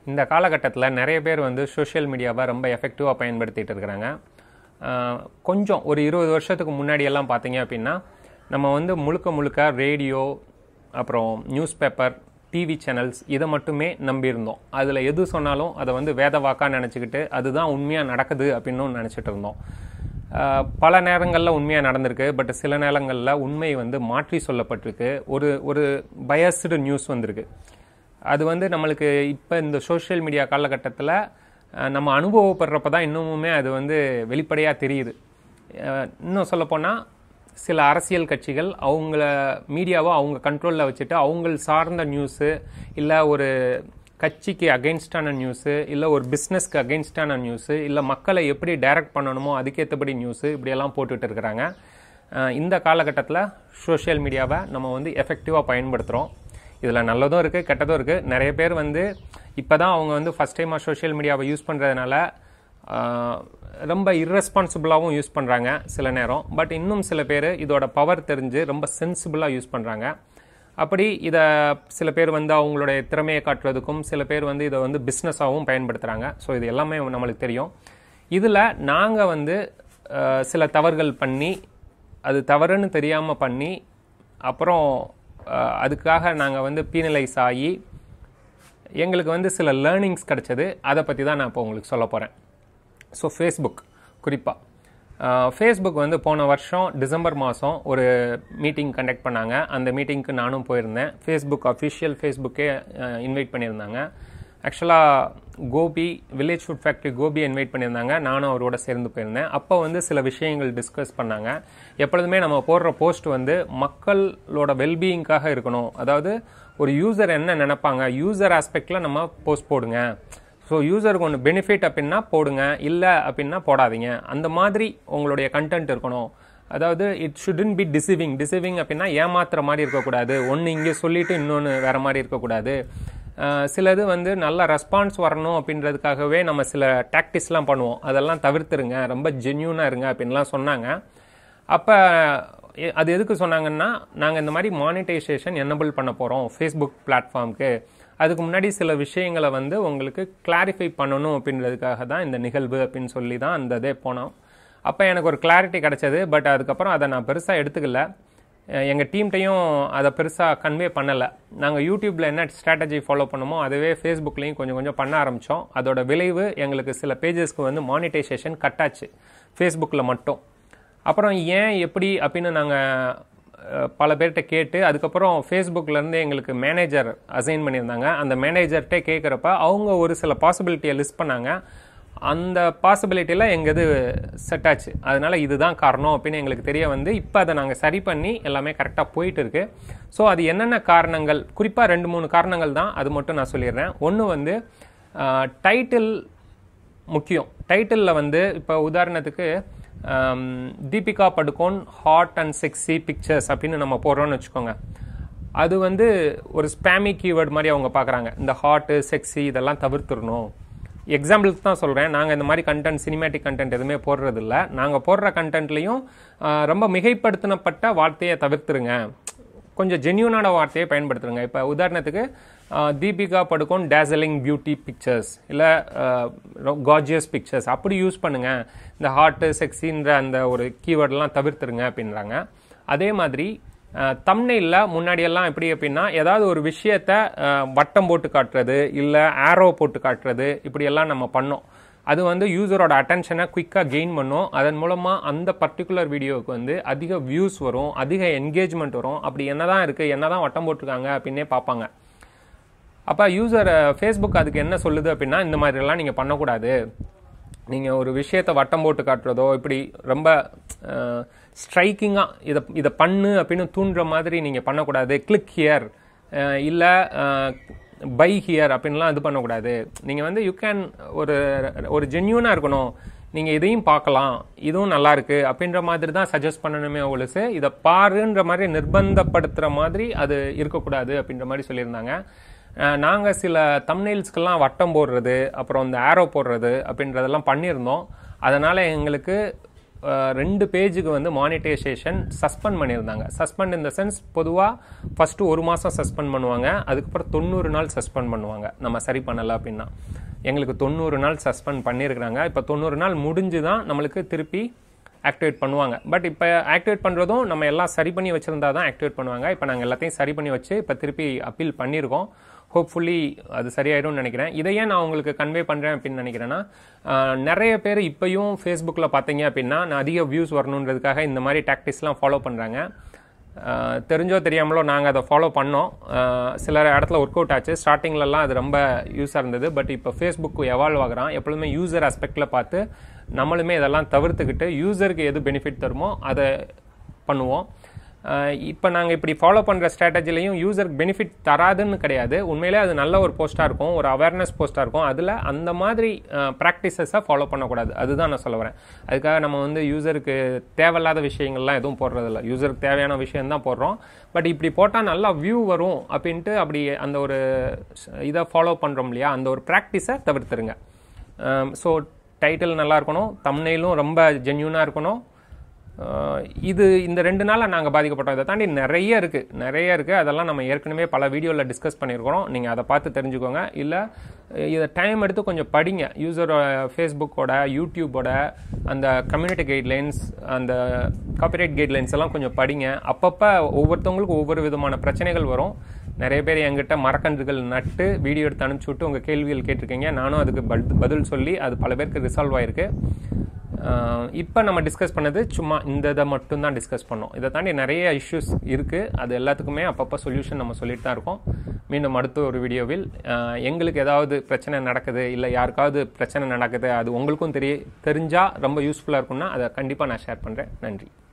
இந்த காலகட்டத்தில் நிறைய பேர் வந்து சோஷியல் மீடியாவை ரொம்ப எஃபெக்டிவாக பயன்படுத்திட்டு இருக்கிறாங்க ஆஹ் கொஞ்சம் ஒரு இருபது வருஷத்துக்கு முன்னாடி எல்லாம் பார்த்தீங்க அப்படின்னா நம்ம வந்து முழுக்க முழுக்க ரேடியோ அப்புறம் நியூஸ் பேப்பர் டிவி சேனல்ஸ் இதை மட்டுமே நம்பியிருந்தோம் அதில் எது சொன்னாலும் அதை வந்து வேத வாக்காக நினச்சிக்கிட்டு அதுதான் உண்மையாக நடக்குது அப்படின்னு நினச்சிட்டு இருந்தோம் ஆஹ் பல நேரங்களில் உண்மையாக நடந்திருக்கு பட் சில நேரங்களில் உண்மை வந்து மாற்றி சொல்லப்பட்டிருக்கு ஒரு ஒரு பயஸ்டு நியூஸ் வந்திருக்கு அது வந்து நம்மளுக்கு இப்போ இந்த சோஷியல் மீடியா காலகட்டத்தில் அஹ், நம்ம அனுபவப்படுறப்ப தான் இன்னமுமே அது வந்து வெளிப்படையாக தெரியுது அஹ், இன்னும் சொல்லப்போனால் சில அரசியல் கட்சிகள் அவங்கள மீடியாவை அவங்க கண்ட்ரோலில் வச்சுட்டு அவங்க சார்ந்த நியூஸு இல்லை ஒரு கட்சிக்கு அகெயின்ஸ்டான நியூஸு இல்லை ஒரு பிஸ்னஸ்க்கு அகெயின்ஸ்டான நியூஸு இல்லை மக்களை எப்படி டைரக்ட் பண்ணணுமோ அதுக்கேற்றபடி நியூஸு இப்படியெல்லாம் போட்டுட்டு இருக்கிறாங்க அஹ், இந்த காலகட்டத்தில் சோஷியல் மீடியாவை நம்ம வந்து எஃபெக்டிவாக பயன்படுத்துகிறோம் இதில் நல்லதும் இருக்குது கெட்டதும் இருக்குது நிறைய பேர் வந்து இப்போ தான் அவங்க வந்து ஃபஸ்ட் டைமாக சோஷியல் மீடியாவை யூஸ் பண்ணுறதுனால ரொம்ப இர்ரெஸ்பான்சிபிளாகவும் யூஸ் பண்ணுறாங்க சில நேரம் பட் இன்னும் சில பேர் இதோட பவர் தெரிஞ்சு ரொம்ப சென்சிபிளாக யூஸ் பண்ணுறாங்க அப்படி இதை சில பேர் வந்து அவங்களுடைய திறமையை காட்டுறதுக்கும் சில பேர் வந்து இதை வந்து பிஸ்னஸாகவும் பயன்படுத்துகிறாங்க ஸோ இது எல்லாமே நம்மளுக்கு தெரியும் இதில் நாங்கள் வந்து அஹ், சில தவறுகள் பண்ணி அது தவறுன்னு தெரியாமல் பண்ணி அப்புறம் அஹ், அதுக்காக நாங்கள் வந்து பீனலைஸ் ஆகி எங்களுக்கு வந்து சில லேர்னிங்ஸ் கிடைச்சது அதை பற்றி தான் நான் இப்போ உங்களுக்கு சொல்ல போகிறேன் ஸோ ஃபேஸ்புக் குறிப்பாக ஃபேஸ்புக் வந்து போன வருஷம் டிசம்பர் மாதம் ஒரு மீட்டிங் கண்டக்ட் பண்ணாங்க அந்த மீட்டிங்க்கு நானும் போயிருந்தேன் ஃபேஸ்புக் அஃபிஷியல் ஃபேஸ்புக்கே இன்வைட் பண்ணியிருந்தாங்க ஆக்சுவலாக Gopi village food factory Gopi invite பண்ணியிருந்தாங்க நானும் அவரோட சேர்ந்து போயிருந்தேன் அப்போ வந்து சில விஷயங்கள் டிஸ்கஸ் பண்ணாங்க எப்பொழுதுமே நம்ம போடுற போஸ்ட் வந்து மக்களோட வெல்பீயிங்காக இருக்கணும் அதாவது ஒரு யூசர் என்ன நினைப்பாங்க யூசர் ஆஸ்பெக்டில் நம்ம போஸ்ட் போடுங்க ஸோ யூசருக்கு ஒன்று பெனிஃபிட் அப்படின்னா போடுங்க இல்லை அப்படின்னா போடாதீங்க அந்த மாதிரி உங்களுடைய கண்டென்ட் இருக்கணும் அதாவது it shouldn't be deceiving deceiving அப்படின்னா ஏமாத்துற மாதிரி இருக்கக்கூடாது ஒன்று இங்கே சொல்லிட்டு இன்னொன்று வேற மாதிரி இருக்கக்கூடாது அஹ் சிலது வந்து நல்ல ரெஸ்பான்ஸ் வரணும் அப்படின்றதுக்காகவே நம்ம சில டாக்டிஸ்லாம் பண்ணுவோம் அதெல்லாம் தவிர்த்துருங்க ரொம்ப ஜென்யூனாக இருங்க அப்படின்லாம் சொன்னாங்க அப்போ அது எதுக்கு சொன்னாங்கன்னா நாங்கள் இந்த மாதிரி மானிட்டைசேஷன் என்னபிள் பண்ண போகிறோம் ஃபேஸ்புக் பிளாட்ஃபார்முக்கு அதுக்கு முன்னாடி சில விஷயங்களை வந்து உங்களுக்கு கிளாரிஃபை பண்ணணும் அப்படின்றதுக்காக தான் இந்த நிகழ்வு அப்படின்னு சொல்லி தான் அந்த இதே போனோம் அப்போ எனக்கு ஒரு கிளாரிட்டி கிடைச்சது பட் அதுக்கப்புறம் அதை நான் பெருசாக எடுத்துக்கல எங்கள் டீம்கிட்டையும் அதை பெருசாக கன்வே பண்ணலை நாங்கள் யூடியூப்பில் என்ன ஸ்ட்ராட்டஜி ஃபாலோ பண்ணோமோ அதுவே ஃபேஸ்புக்லேயும் கொஞ்சம் கொஞ்சம் பண்ண ஆரம்பித்தோம் அதோட விளைவு எங்களுக்கு சில பேஜஸ்க்கு வந்து மானிட்டைசேஷன் கட்டாச்சு ஃபேஸ்புக்கில் மட்டும் அப்புறம் ஏன் எப்படி அப்படின்னு நாங்கள் பல பேர்கிட்ட கேட்டு அதுக்கப்புறம் ஃபேஸ்புக்லேருந்து எங்களுக்கு மேனேஜர் அசைன் பண்ணியிருந்தாங்க அந்த மேனேஜர்கிட்ட கேட்குறப்ப அவங்க ஒரு சில பாசிபிலிட்டியை லிஸ்ட் பண்ணாங்க அந்த பாசிபிலிட்டியில் எங்கள் இது செட் ஆச்சு அதனால இதுதான் காரணம் அப்படின்னு எங்களுக்கு தெரிய வந்து இப்போ அதை நாங்கள் சரி பண்ணி எல்லாமே கரெக்டாக போயிட்டு இருக்கு ஸோ அது என்னென்ன காரணங்கள் குறிப்பாக ரெண்டு மூணு காரணங்கள் தான் அது மட்டும் நான் சொல்லிடுறேன் ஒன்று வந்து டைட்டில் முக்கியம் டைட்டிலில் வந்து இப்போ உதாரணத்துக்கு ஆம், Deepika Padukone hot and sexy pictures அப்படின்னு நம்ம போடுறோம்னு வச்சுக்கோங்க அது வந்து ஒரு ஸ்பேமி கீவேர்டு மாதிரி அவங்க பார்க்குறாங்க இந்த ஹாட்டு செக்ஸி இதெல்லாம் தவிர்த்துடணும் எக்ஸாம்பிளுக்கு தான் சொல்கிறேன் நாங்கள் இந்த மாதிரி கண்டென்ட் சினிமேட்டிக் கண்டென்ட் எதுவுமே போடுறது இல்ல நாங்கள் போடுற கண்டென்ட்லேயும் ரொம்ப மிகைப்படுத்தினப்பட்ட வார்த்தையை தவிர்த்துருங்க கொஞ்சம் ஜென்யூனான வார்த்தையை பயன்படுத்துருங்க இப்போ உதாரணத்துக்கு ஆஹ், Deepika Padukone dazzling beauty pictures இல்லை கார்ஜியஸ் பிக்சர்ஸ் அப்படி யூஸ் பண்ணுங்க இந்த ஹாட்டு செக்ஸின்ற அந்த ஒரு கீவேர்டெலாம் தவிர்த்துருங்க அப்படின்றாங்க அதே மாதிரி தம்னையில் முன்னாடியெல்லாம் எப்படி அப்படின்னா ஏதாவது ஒரு விஷயத்த ஆஹ், வட்டம் போட்டு காட்டுறது இல்லை ஆரோ போட்டு காட்டுறது இப்படியெல்லாம் நம்ம பண்ணோம் அது வந்து யூசரோட அட்டென்ஷனை குயிக்காக கெயின் பண்ணும் அதன் மூலமாக அந்த பர்டிகுலர் வீடியோவுக்கு வந்து அதிக வியூஸ் வரும் அதிக என்கேஜ்மெண்ட் வரும் அப்படி என்னதான் இருக்குது என்னதான் வட்டம் போட்டிருக்காங்க அப்படின்னே பார்ப்பாங்க அப்போ யூசர் ஃபேஸ்புக் அதுக்கு என்ன சொல்லுது அப்படின்னா இந்த மாதிரிலாம் நீங்கள் பண்ணக்கூடாது நீங்கள் ஒரு விஷயத்தை வட்டம் போட்டு காட்டுறதோ இப்படி ரொம்ப ஸ்ட்ரைக்கிங்காக இதை இதை பண்ணு அப்படின்னு தூண்டுற மாதிரி நீங்கள் பண்ணக்கூடாது கிளிக் ஹியர் இல்லை பை ஹியர் அப்படின்லாம் இது பண்ணக்கூடாது நீங்கள் வந்து யூ கேன் ஒரு ஒரு ஜென்யூனாக இருக்கணும் நீங்கள் இதையும் பார்க்கலாம் இதுவும் நல்லா இருக்கு அப்படின்ற மாதிரி தான் சஜஸ்ட் பண்ணணுமே ஒழுசு இதை பாருன்ற மாதிரி நிர்பந்தப்படுத்துகிற மாதிரி அது இருக்கக்கூடாது அப்படின்ற மாதிரி சொல்லியிருந்தாங்க நாங்கள் சில தம்னெயில்ஸ்க்கெல்லாம் வட்டம் போடுறது அப்புறம் இந்த ஆரோ போடுறது அப்படின்றதெல்லாம் பண்ணியிருந்தோம் அதனால் எங்களுக்கு அஹ், ரெண்டு பேஜுக்கு வந்து மானிட்டைசேஷன் சஸ்பெண்ட் பண்ணியிருந்தாங்க சஸ்பெண்ட் இந்த சென்ஸ் பொதுவாக ஃபஸ்ட்டு ஒரு மாதம் சஸ்பெண்ட் பண்ணுவாங்க அதுக்கப்புறம் தொண்ணூறு நாள் சஸ்பெண்ட் பண்ணுவாங்க நம்ம சரி பண்ணலை அப்படின்னா எங்களுக்கு தொண்ணூறு நாள் சஸ்பெண்ட் பண்ணியிருக்கிறாங்க இப்போ தொண்ணூறு நாள் முடிஞ்சு தான் நம்மளுக்கு திருப்பி ஆக்டிவேட் பண்ணுவாங்க பட் இப்போ ஆக்டிவேட் பண்ணுறதும் நம்ம எல்லாம் சரி பண்ணி வச்சுருந்தா தான் ஆக்டிவேட் பண்ணுவாங்க இப்போ நாங்கள் எல்லாத்தையும் சரி பண்ணி வச்சு இப்போ திருப்பி அப்பீல் பண்ணியிருக்கோம் ஹோப்ஃபுல்லி அது சரியாயிடும்னு நினைக்கிறேன் இதை ஏன் நான் உங்களுக்கு கன்வே பண்ணுறேன் அப்படின்னு நினைக்கிறேன்னா ஆஹ், நிறைய பேர் இப்போயும் ஃபேஸ்புக்கில் பார்த்தீங்க அப்படின்னா நான் அதிக வியூஸ் வரணுன்றதுக்காக இந்த மாதிரி டாக்டிக்ஸ்லாம் ஃபாலோ பண்ணுறாங்க ஆஹ் தெரிஞ்சோ தெரியாமலோ நாங்கள் அதை ஃபாலோ பண்ணோம் ஆஹ் சில இடத்துல ஒர்க் அவுட் ஆச்சு ஸ்டார்டிங்லலாம் அது ரொம்ப யூஸாக இருந்தது பட் இப்போ ஃபேஸ்புக் எவால்வ் ஆகுறான் எப்பொழுதுமே யூசர் ஆஸ்பெக்டில் பார்த்து நம்மளுமே இதெல்லாம் தவிர்த்துக்கிட்டு யூசருக்கு எது பெனிஃபிட் தருமோ அதை பண்ணுவோம் இப்போ நாங்கள் இப்படி ஃபாலோ பண்ணுற ஸ்ட்ராட்டஜிலையும் யூசருக்கு பெனிஃபிட் தராதுன்னு கிடையாது உண்மையிலே அது நல்ல ஒரு போஸ்ட்டாக இருக்கும் ஒரு அவேர்னஸ் போஸ்ட்டாக இருக்கும் அதில் அந்த மாதிரி ப்ராக்டிசஸை ஃபாலோ பண்ணக்கூடாது அதுதான் நான் சொல்ல வரேன் அதுக்காக நம்ம வந்து யூசருக்கு தேவையில்லாத விஷயங்கள்லாம் எதுவும் போடுறதில்ல யூசருக்கு தேவையான விஷயம் தான் போடுறோம் பட் இப்படி போட்டால் நல்லா வியூ வரும் அப்படின்ட்டு அப்படி அந்த ஒரு இதை ஃபாலோ பண்ணுறோம் இல்லையா அந்த ஒரு ப்ராக்டிஸை தவிர்த்துருங்க ஸோ டைட்டில் நல்லா இருக்கணும் தம்னையிலும் ரொம்ப ஜென்யூனாக இருக்கணும் அஹ் இது இந்த ரெண்டு நாளில் நாங்கள் பாதிக்கப்பட்டோம் இதை தாண்டி நிறைய இருக்குது நிறைய இருக்குது அதெல்லாம் நம்ம ஏற்கனவே பல வீடியோவில் டிஸ்கஸ் பண்ணியிருக்கிறோம் நீங்கள் அதை பார்த்து தெரிஞ்சுக்கோங்க இல்லை இதை டைம் எடுத்து கொஞ்சம் படிங்க யூசர் ஃபேஸ்புக்கோட யூடியூபோட அந்த கம்யூனிட்டி கைட்லைன்ஸ் அந்த காப்பிரைட் கைட்லைன்ஸ் எல்லாம் கொஞ்சம் படிங்க அப்பப்போ ஒவ்வொருத்தவங்களுக்கும் ஒவ்வொரு விதமான பிரச்சனைகள் வரும் நிறைய பேர் என்கிட்ட மரக்கன்றுகள் நட்டு வீடியோ எடுத்து அனுப்பிச்சி விட்டு உங்கள் கேள்விகள் கேட்டிருக்கீங்க நானும் அதுக்கு பட்- பதில் சொல்லி அது பல பேருக்கு ரிசால்வ் ஆயிருக்கு இப்போ நம்ம டிஸ்கஸ் பண்ணது சும்மா இந்த இதை மட்டும் தான் டிஸ்கஸ் பண்ணோம் இதை தாண்டி நிறைய இஷ்யூஸ் இருக்குது அது எல்லாத்துக்குமே அப்பப்போ சொல்யூஷன் நம்ம சொல்லிட்டு தான் இருக்கோம் மீண்டும் அடுத்த ஒரு வீடியோவில் அஹ், எங்களுக்கு ஏதாவது பிரச்சனை நடக்குது இல்லை யாருக்காவது பிரச்சனை நடக்குது அது உங்களுக்கும் தெரிய தெரிஞ்சால் ரொம்ப யூஸ்ஃபுல்லாக இருக்கும்னா அதை கண்டிப்பாக நான் ஷேர் பண்ணுறேன் நன்றி